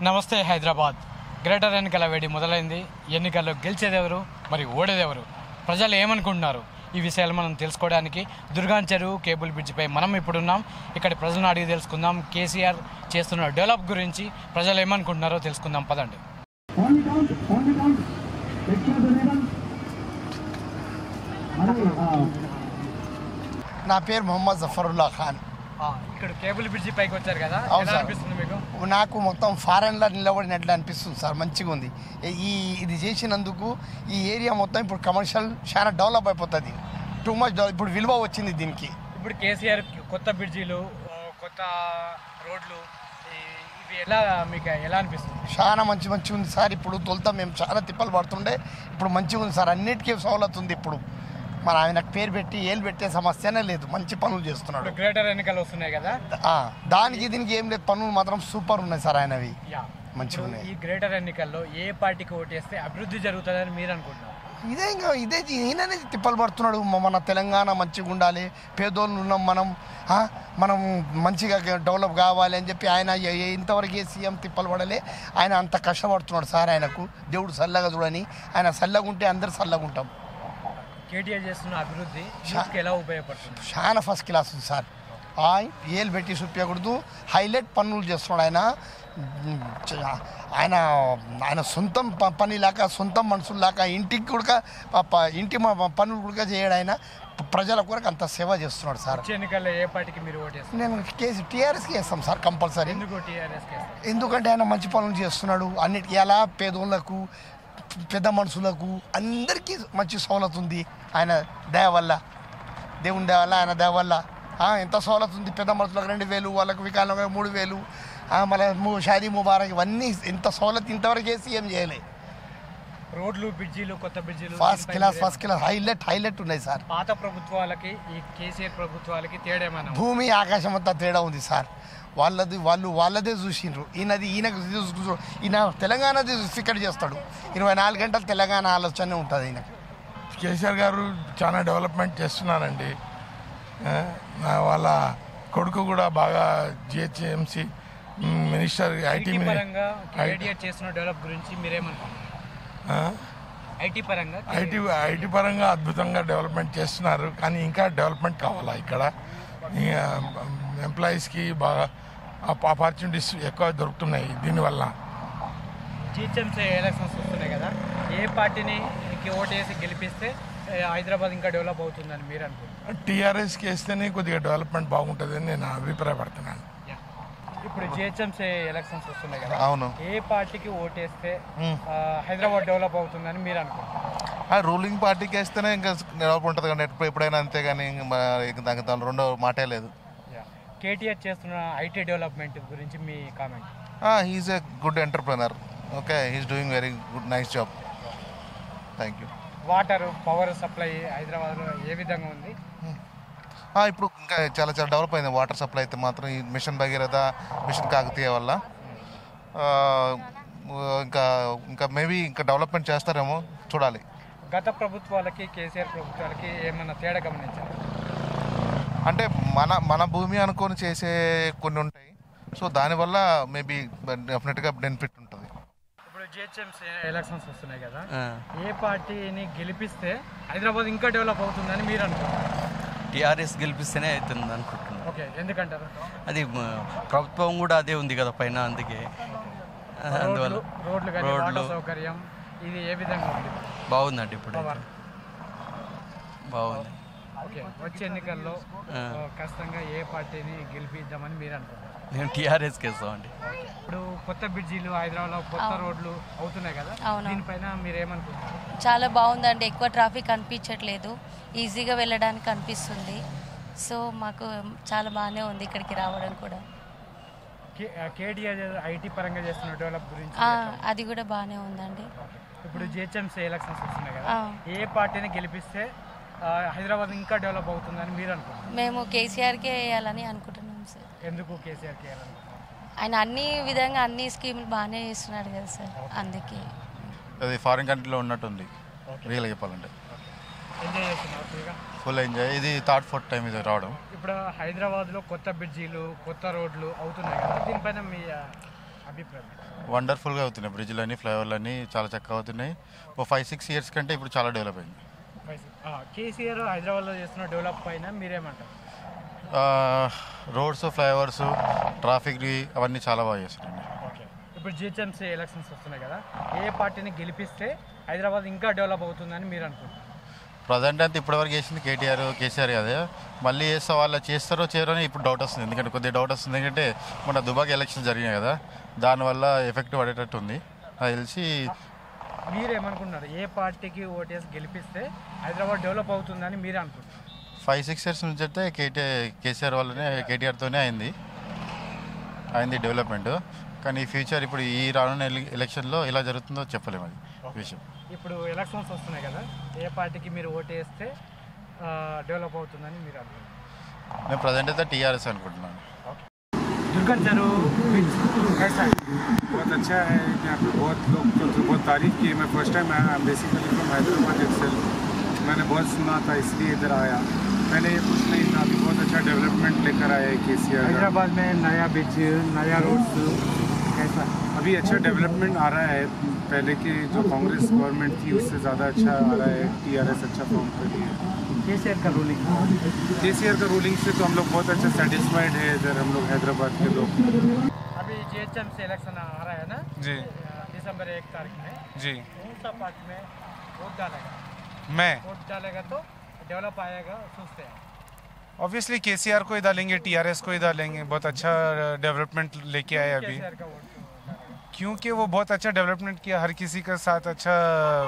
నమస్తే హైదరాబాద్ గ్రేటర్ ఎన్నికల వేడి మొదలైంది ఎన్నికల్లో గెలిచేదెవరు మరి ఓడేదెవరు ప్రజలు ఏమనుకుంటున్నారు ఈ విషయాలు మనం తెలుసుకోవడానికి దుర్గాన్ చెరువు కేబుల్ బ్రిడ్జిపై మనం ఇప్పుడున్నాం ఇక్కడి ప్రజలను అడిగి తెలుసుకుందాం కేసీఆర్ చేస్తున్న డెవలప్ గురించి ప్రజలు ఏమనుకుంటున్నారో తెలుసుకుందాం పదండి ఓన్లీ కౌంట్ ఓన్లీ కౌంట్ ఎక్కువ తినడం మరి ఆ, నా పేరు మొహమ్మద్ జఫరుల్లా ఖాన్ ఇక్కడ కేబుల్ బ్రిడ్జి పైకి వచ్చారు కదా అవును ఎలా సార్. అనిపిస్తుంది మీకు నాకు మొత్తం ఫారెన్లో నిలబడినట్లు అనిపిస్తుంది సార్ మంచిగా ఉంది ఈ ఇది చేసినందుకు ఈ ఏరియా మొత్తం ఇప్పుడు కమర్షియల్ చాలా డెవలప్ అయిపోతుంది టూ మచ్ ఇప్పుడు విలువ వచ్చింది దీనికి ఇప్పుడు కేసీఆర్ కొత్త బ్రిడ్జీలు ఆ, కొత్త రోడ్లు ఈ- ఇవి ఎలా మీకు ఎలా అనిపిస్తుంది చాలా మంచి మంచి ఉంది సార్ ఇప్పుడు తొలుత మేము చాలా తిప్పలు పడుతుండే ఇప్పుడు మంచిగా ఉంది సార్ అన్నిటికీ సౌలత్ ఉంది ఇప్పుడు మన ఆయనకు పేరు పెట్టి ఏళ్ళు పెట్టే సమస్యనే లేదు మంచి పనులు చేస్తున్నాడు ఇప్పుడు గ్రేటర్ ఎన్నికలు వస్తున్నాయి కదా ఆ, దానికి దీనికి ఏం లేదు పనులు మాత్రం సూపర్ ఉన్నాయి సార్ ఆయనవి యా మంచిగా ఇప్పుడు ఉన్నాయి ఈ గ్రేటర్ ఎన్నికల్లో ఏ పార్టీకి ఓటేస్తే అభివృద్ధి జరుగుతుందని మీరు అనుకుంటున్నారు ఇదే ఇంకా ఇదే ఈయననే తిప్పలు పడుతున్నాడు మ- మన తెలంగాణ మంచిగా ఉండాలి పేదోళ్ళు ఉన్నాం మనం ఆ, మనం మంచిగా డెవలప్ కావాలి అని చెప్పి ఆయన ఏ- ఏ- ఇంతవరకు ఏ సీఎం తిప్పలు పడలే ఆయన అంత కష్టపడుతున్నాడు సార్ ఆయనకు దేవుడు చల్లగా చూడని ఆయన చల్లగా ఉంటే అందరు చల్లగా ఉంటాం కేటీఆర్ చేస్తున్న అభివృద్ధి యూత్కి ఎలా ఉపయోగపడుతుంది చాలా ఫస్ట్ క్లాస్ ఉంది సార్ ఆయ ఏలు పెట్టి చూపించకూడదు హైలైట్ పనులు చేస్తున్నాడు ఆయన ఉమ్, చ- ఆయన ఆయన సొంతం ప- పని లాగా సొంతం మనుషులు లాగా ఇంటికి కూడా ప- ప- ఇంటి మ- పనులు కూడా చేయడు ఆయన ప- ప్రజల కొరకు అంత సేవ చేస్తున్నాడు సార్ వచ్చే ఎన్నికల్లో ఏ పార్టీకి మీరు ఓటేస్తారు నేను కేసు టీఆర్ఎస్కి వేస్తాం సార్ కంపల్సరీ ఎందుకు టీఆర్ఎస్ ఎందుకంటే ఆయన మంచి పనులు చేస్తున్నాడు అన్నిటికీ ఎలా పేదోళ్ళకు పెద్ద మనుషులకు అందరికీ మంచి సౌలత్ ఉంది ఆయన దయ వల్ల దేవుని దయ వల్ల ఆయన దయ వల్ల ఆ, ఎంత సౌలత్ ఉంది పెద్ద మనుషులకు రెండు వేలు వాళ్ళకు వికాలంగా మూడు వేలు ఆ, మళ్ళీ ము- షాదీ ముబారక్ ఇవన్నీ ఎంత సౌలత్ ఇంతవరకు వేసి ఏం చేయలే రోడ్లు బ్రిడ్జీలు కొత్త బ్రిడ్జీలు ఫస్ట్ దీనిపై క్లాస్ మీరే- ఫస్ట్ క్లాస్ హైలైట్ హైలైట్ ఉన్నాయి సార్ పాత ప్రభుత్వాలకి ఈ కేసీఆర్ ప్రభుత్వాలకి తేడా ఏమైనా ఉందా? భూమి ఆకాశం అంతా తేడా ఉంది సార్ వాళ్ళది వాళ్ళు వాళ్ళదే చూసిండ్రు ఈయనది ఈయనకు చూసు- ఈయన తెలంగాణది చూసి ఇక్కడ చేస్తాడు ఇరవై నాలుగు గంటలు తెలంగాణ ఆలోచన ఉంటుంది ఈయనకు కేసీఆర్ గారు చాలా డెవలప్మెంట్ చేస్తున్నారండి ఆ, నా వాళ్ళ కొడుకు కూడా బాగా జిహెచ్ఎంసి మినిస్టర్ ఐటీ ఐటీ పరంగా కేటీఆర్ చేస్తున్న డెవలప్ గురించి మీరేమనుకుంటున్నారు ఐటీ పరంగా ఐటీ ఐటీ పరంగా అద్భుతంగా డెవలప్మెంట్ చేస్తున్నారు కానీ ఇంకా డెవలప్మెంట్ కావాలా ఇక్కడ ఎంప్లాయీస్కి బాగా ఆపర్చునిటీస్ ఎక్కువ దొరుకుతున్నాయి దీనివల్ల జిహెచ్ఎంసీ ఎలక్షన్స్ వస్తున్నాయి కదా ఏ పార్టీని కి ఓటేసి గెలిపిస్తే ఏ, హైదరాబాద్ ఇంకా డెవలప్ అవుతుందని మీరు అనుకుంటున్నారు టీఆర్ఎస్కి వేస్తేనే కొద్దిగా డెవలప్మెంట్ బాగుంటుందని నేను అభిప్రాయపడుతున్నాను యా. ఇప్పుడు జిహెచ్ఎంసీ ఎలక్షన్స్ వస్తున్నాయి కదా అవును ఏ పార్టీకి ఓటేస్తే ఆ, హైదరాబాద్ డెవలప్ అవుతుందని మీరు అనుకుంటున్నారు ఆ రూలింగ్ పార్టీకి వేస్తేనే ఇంకా డెవలప్ ఉంటుంది కానీ ఎప్పుడు ఎప్పుడైనా అంతే కానీ ఇంక మా- ఇంక దానికి దాని రెండో మాటే లేదు యా. కేటీఆర్ చేస్తున్న ఐటీ డెవలప్మెంట్ గురించి మీ comment he's a good entrepreneur okay he's doing very good nice job thank you water power supply హైదరాబాద్లో ఏ విధంగా ఉంది ఇప్పుడు ఇంకా చాలా చాలా డెవలప్ అయింది వాటర్ సప్లై అయితే మాత్రం ఈ మిషన్ భగీరథ మిషన్ కాకతీయ వల్ల ఆ, ఇంకా ఇంకా మేబీ ఇంకా డెవలప్మెంట్ చేస్తారేమో చూడాలి గత ప్రభుత్వాలకి కేసీఆర్ ప్రభుత్వాలకి ఏమన్నా తేడా గమనించారు అంటే మన మన భూమి అనుకొని చేసే కొన్ని ఉంటాయి సో దానివల్ల మేబీ డెఫినెట్గా బెనిఫిట్ ఉంటుంది ఇప్పుడు జిహెచ్ఎంసీ ఎలక్షన్స్ వస్తున్నాయి కదా ఏ పార్టీని గెలిపిస్తే హైదరాబాద్ ఇంకా డెవలప్ అవుతుందని మీరు అనుకుంటున్నారు టీఆర్ఎస్ గెలిపిస్తేనే అవుతుంది అనుకుంటున్నాను ఓకే ఎందుకంటారు అది మ, ప్రభుత్వం కూడా అదే ఉంది కదా పైన అందుకే అందువల్ల రోడ్లు రోడ్లు కానీ రోడ్లు వాటర్ సౌకర్యం ఇది ఏ విధంగా ఉంది బాగుందండి ఇప్పుడు పవర్ బాగుంది ఓకే వచ్చే ఎన్నికల్లో ఆ. ఆ, ఖచ్చితంగా ఏ పార్టీని గెలిపిద్దామని మీరు అనుకుంటున్నారు మేము టీఆర్ఎస్కి వేస్తామండి ఇప్పుడు కొత్త బ్రిడ్జీలు హైదరాబాద్లో కొత్త రోడ్లు అవుతున్నాయి కదా అవును. దీనిపైన మీరు ఏమనుకుంటున్నారు చాలా బాగుందండి ఎక్కువ ట్రాఫిక్ అనిపించట్లేదు ఈజీగా వెళ్ళడానికి అనిపిస్తుంది సో మాకు చాలా బాగానే ఉంది ఇక్కడికి రావడం కూడా కే- ఆ, కేటీఆర్ ఐటీ పరంగా చేస్తున్న డెవలప్ గురించి ఆ, అది కూడా బాగానే ఉందండి ఇప్పుడు జిహెచ్ఎంసీ ఎలక్షన్స్ వస్తున్నాయి కదా ఆ. ఏ పార్టీని గెలిపిస్తే ఆ, హైదరాబాద్ ఇంకా డెవలప్ అవుతుందని మీరు అనుకుంటున్నారు మేము కేసీఆర్కే వేయాలని అనుకుంటున్నాం సార్ ఎందుకు కేసీఆర్ చేయాలనుకుంటున్నారు ఆయన అన్ని విధంగా అన్ని స్కీములు బాగానే చేస్తున్నాడు కదా సార్ అందుకే అది ఫారిన్ కంట్రీలో ఉన్నట్టుంది రియల్గా చెప్పాలంటే ఎంజాయ్ చేస్తున్నారు ఫ్రీగా ఫుల్ ఎంజాయ్ ఇది థర్డ్ ఫోర్త్ టైం ఇది రావడం ఇప్పుడు హైదరాబాద్లో కొత్త బ్రిడ్జీలు కొత్త రోడ్లు అవుతున్నాయి కదా దీనిపైన మీ ఆ, అభిప్రాయం వండర్ఫుల్గా అవుతున్నాయి బ్రిడ్జ్లన్నీ ఫ్లైఓవర్లన్నీ చాలా చక్కగా అవుతున్నాయి ఓ ఫైవ్ సిక్స్ ఇయర్స్ కంటే ఇప్పుడు చాలా డెవలప్ అయింది ఆ, కేసీఆర్ హైదరాబాద్లో చేస్తున్న డెవలప్ పైన మీరేమంటారు రోడ్స్ ఫ్లైఓవర్స్ ట్రాఫిక్ అవన్నీ చాలా బాగా చేస్తున్నాయి ఓకే ఇప్పుడు జిహెచ్ఎంసీ ఎలక్షన్స్ వస్తున్నాయి కదా ఏ పార్టీని గెలిపిస్తే హైదరాబాద్ ఇంకా డెవలప్ అవుతుందని మీరు అనుకుంటున్నారు ప్రజెంట్ అంతా ఇప్పటివరకు చేసింది కేటీఆర్ కేసీఆర్ కదా మళ్ళీ చేస్తే వాళ్ళు చేస్తారో చేయరో అని ఇప్పుడు డౌట్ వస్తుంది ఎందుకంటే కొద్దిగా డౌట్ వస్తుంది ఎందుకంటే మన దుబాక్ ఎలక్షన్ జరిగినాయి కదా దానివల్ల ఎఫెక్ట్ పడేటట్టు ఉంది నాకు తెలిసి మీరు ఏమనుకుంటున్నారు ఏ పార్టీకి ఓటేసి గెలిపిస్తే హైదరాబాద్ డెవలప్ అవుతుందని మీరు అనుకుంటున్నారు ఫైవ్ సిక్స్ ఇయర్స్ నుంచి అయితే కేటీ కేసీఆర్ వల్లనే కేటీఆర్తోనే అయింది అయింది డెవలప్మెంట్ కానీ ఫ్యూచర్ ఇప్పుడు ఈ రానున్న ఎలి- ఎలక్షన్లో ఎలా జరుగుతుందో చెప్పలేము అది విషయం ఇప్పుడు ఎలక్షన్స్ వస్తున్నాయి కదా ఏ పార్టీకి మీరు ఓటేస్తే డెవలప్ అవుతుందని మీరు అనుకుంటున్నారు నేను ప్రజెంట్ అయితే టీఆర్ఎస్ అనుకుంటున్నాను దుర్గం చెరువు बहुत अच्छा है यहाँ पे बहुत लोग तो, तो बहुत तारीफ की मैं फर्स्ट टाइम आया बेसिकली फ्रॉम हैदराबाद itself मैंने बहुत सुना था इसलिए इधर आया पहले ये कुछ नहीं था अभी बहुत अच्छा डेवलपमेंट लेकर आया है के सी हैदराबाद में नया ब्रिज नया रोड्स कैसा अभी अच्छा डेवलपमेंट आ रहा है पहले की जो कांग्रेस गवर्नमेंट थी उससे ज़्यादा अच्छा आ रहा है टीआरएस अच्छा फॉर्म कर रही है केसीआर का रूलिंग के का रूलिंग से तो हम लोग बहुत अच्छा सेटिस्फाइड है इधर हम लोग हैदराबाद के लोग अभी जीएचएमसी इलेक्शन आ रहा है ना जी दिसंबर एक तारीख में जी कौन सा पार्टी में वोट डालेगा मैं वोट डालेगा तो डेवलप आएगा सोचते हैं ऑब्वियसली के को ही डालेंगे टीआरएस को ही डालेंगे बहुत अच्छा डेवलपमेंट लेके आए अभी केसीआर का वोट डालेगा क्योंकि वो बहुत अच्छा डेवलपमेंट किया हर किसी के साथ अच्छा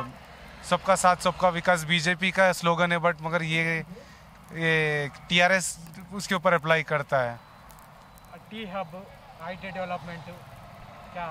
सबका साथ सबका विकास बीजेपी का स्लोगन है बट मगर ये ये टीआरएस उसके ऊपर अप्लाई करता है टी हब आईटी डेवलपमेंट क्या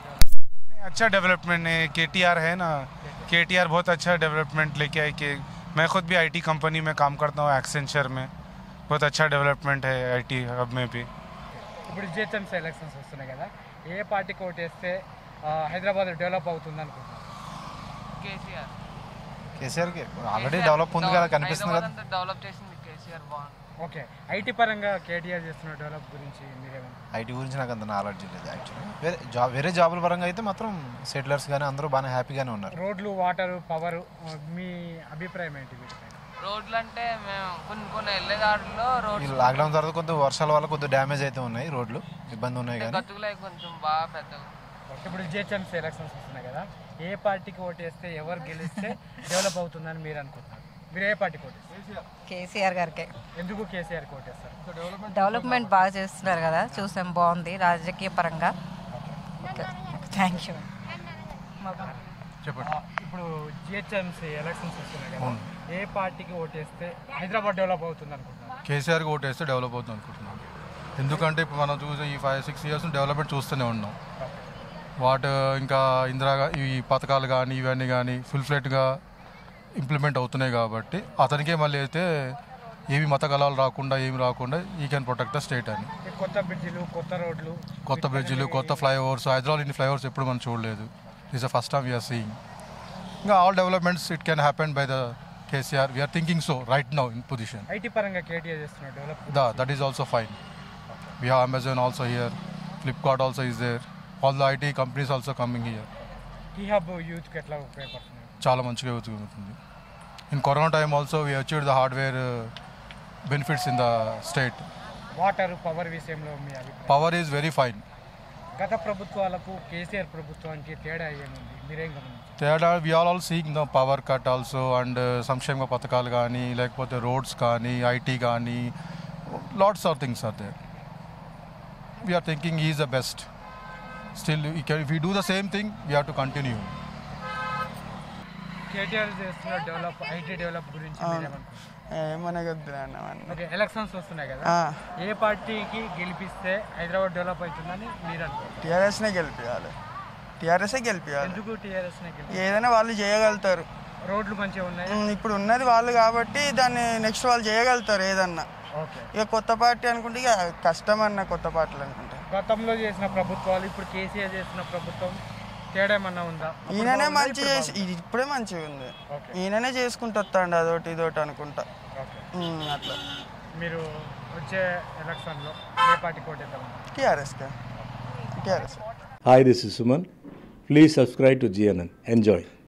अच्छा डेवलपमेंट है के है ना के बहुत अच्छा डेवलपमेंट लेके आए कि मैं खुद भी आईटी कंपनी में काम करता हूँ एक्सेंचर में बहुत अच्छा डेवलपमेंट है आईटी हब में भी ఇప్పుడు జిహెచ్ఎంసీ ఎలక్షన్స్ వస్తున్నాయి కదా ఏ పార్టీకి ఓటేస్తే ఆ, హైదరాబాద్ డెవలప్ అవుతుంది అనుకుంటున్నారు కేసీఆర్ కేసీఆర్కి ఆల్రెడీ డెవలప్ ఉంది కదా కనిపిస్తుంది కదా డెవలప్ చేసింది కేసీఆర్ బాగుంది ఓకే ఐటీ పరంగా కేటీఆర్ చేస్తున్న డెవలప్ గురించి మీరేమన్నా ఐటీ గురించి నాకు అంత నాలెడ్జ్ లేదు యాక్చువల్లీ వేరే జాబ్ వేరే జాబుల పరంగా అయితే మాత్రం సెటిలర్స్ కానీ అందరూ బాగానే హ్యాపీగానే ఉన్నారు రోడ్లు వాటర్ పవర్ మీ అభిప్రాయం ఏంటి వీటిపై రోడ్లు అంటే మేము కొన్ని కొన్ని వెళ్ళేదారుల్లో ఈ రోడ్స్ లాక్డౌన్ తర్వాత కొద్ది వర్షాల వల్ల కొద్ది డ్యామేజ్ అయితే ఉన్నాయి రోడ్లు ఇబ్బంది ఉన్నాయి కానీ గతుకులై కొంచెం బాగా పెద్దగా ఇప్పుడు జిహెచ్ఎంసీ ఎలక్షన్స్ వస్తున్నాయి కదా ఏ పార్టీకి ఓటేస్తే ఎవరు గెలిస్తే డెవలప్ అవుతుందని మీరు అనుకుంటున్నారు మీరు ఏ పార్టీకి ఓటేస్తారు కేసీఆర్ గారికి ఎందుకు కేసీఆర్కి ఓటేస్తారు డెవలప్మెంట్ బాగా చేస్తున్నారు కదా చూసాం బాగుంది రాజకీయ పరంగా థ్యాంక్ యూ చెప్పండి ఆ, ఇప్పుడు జిహెచ్ఎంసీ ఎలక్షన్స్ వస్తున్నాయి కదా ఏ పార్టీకి ఓటేస్తే హైదరాబాద్ డెవలప్ అవుతుంది అనుకుంటున్నారు కేసీఆర్కి ఓటేస్తే డెవలప్ అవుతుంది అనుకుంటున్నాను ఎందుకంటే ఇప్పుడు మనం చూసే ఈ ఫైవ్ సిక్స్ ఇయర్స్ డెవలప్మెంట్ చూస్తూనే ఉన్నాం వాటి ఇంకా ఇందిరా ఈ పథకాలు కానీ ఇవన్నీ కానీ ఫుల్ ఫ్లెట్గా ఇంప్లిమెంట్ అవుతున్నాయి కాబట్టి అతనికే మళ్ళీ అయితే ఏమి మత కళాలు రాకుండా ఏమి రాకుండా ఈ కెన్ ప్రొటెక్ట్ ద స్టేట్ అని ఈ కొత్త బ్రిడ్జిలు కొత్త రోడ్లు కొత్త బ్రిడ్జిలు కొత్త ఫ్లైఓవర్స్ హైదరాబాద్ ఇన్ని ఫ్లైఓవర్స్ ఎప్పుడు మనం చూడలేదు is the first time we are seeing ఇంకా all developments it can happen by the KCR we are thinking so right now in position IT పరంగా కేటీఆర్ చేస్తున్న develop Da, that is also fine. We have Amazon also here. Flipkart also is there. All the IT companies also coming here. ఈ hub యూత్కి ఎట్లా ఉపయోగపడుతుంది చాలా మంచిగా అవుతుంది in corona time also we achieve the hardware benefits in the state water power విషయంలో మీ అభిప్రాయం పవర్ ఈజ్ వెరీ ఫైన్ గత ప్రభుత్వాలకు కేసీఆర్ ప్రభుత్వానికి తేడా ఏముంది మీరేం గమనించారు తేడా we all all seeing the power cut also and సంక్షేమ పథకాలు కానీ లేకపోతే రోడ్స్ కానీ ఐటీ కానీ lots are things are there we are thinking is the best still if you do the same thing we have to continue KTR చేస్తున్న develop IT develop గురించి మీరేమనుకుంటున్నారు ఏమనగద్దు అన్న అవన్నీ. ఓకే ఎలక్షన్స్ వస్తున్నాయి కదా ఆ. ఏ పార్టీకి గెలిపిస్తే హైదరాబాద్ డెవలప్ అవుతుందని మీరు అనుకుంటున్నారు టీఆర్ఎస్నే గెలిపించాలి టీఆర్ఎస్ఏ గెలిపించాలి ఎందుకు టీఆర్ఎస్ ఏదైనా వాళ్ళు చేయగలుగుతారు రోడ్లు మంచిగా ఉన్నాయి ఉమ్, ఇప్పుడు ఉన్నది వాళ్ళు కాబట్టి దాన్ని నెక్స్ట్ వాళ్ళు చేయగలుగుతారు ఏదన్నా ఓకే ఇక కొత్త పార్టీ అనుకుంటే ఇక కష్టం అన్న కొత్త పార్టీలు అనుకుంటే గతంలో చేసిన ప్రభుత్వాలు ఇప్పుడు కేసీఆర్ చేసిన ప్రభుత్వం తేడా ఏమన్నా ఉందా అప్పుడు ఈయననే బాగుందా? మంచి ఇప్పుడు చేసి బాగుందా? ఇది ఇప్పుడే మంచిగా ఉంది ఓకే. ఈయననే చేసుకుంటూ వస్తాండి అదొకటి ఇదొకటి అనుకుంటా ఓకే. ఉమ్, అట్లా మీరు వచ్చే ఎలక్షన్లో ఏ పార్టీ కోటేద్దాం టీఆర్ఎస్కే TRS Hi, this is Suman. Please subscribe to GNN. Enjoy.